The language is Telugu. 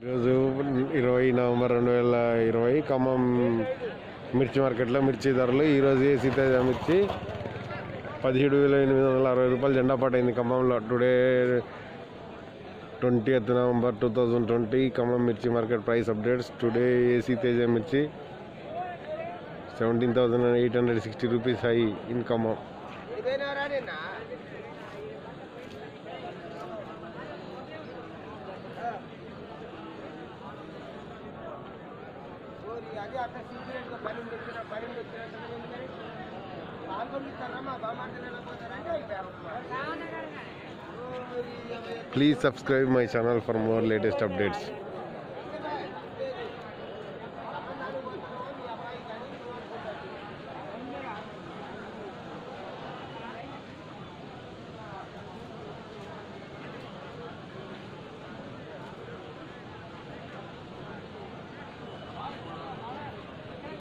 ఈరోజు ఇరవై నవంబర్ రెండు వేల ఇరవై ఖమ్మం మిర్చి మార్కెట్లో మిర్చి ధరలు ఈరోజు సీతాజ మిర్చి పదిహేడు వేల ఎనిమిది వందల అరవై రూపాయలు జెండా పాట అయింది ఖమ్మంలో today twenty eighth November two thousand twenty Khammam మిర్చి market price updates today AC Teja మిర్చి seventeen thousand eight hundred sixty rupees high in Khammam అది అక్కడ సీక్రెట్ గా పని వచ్చిన పని వచ్చిన పాల్గొంటారా మా బామ్మ వెళ్ళిపోతారంటే please subscribe my channel for more latest updates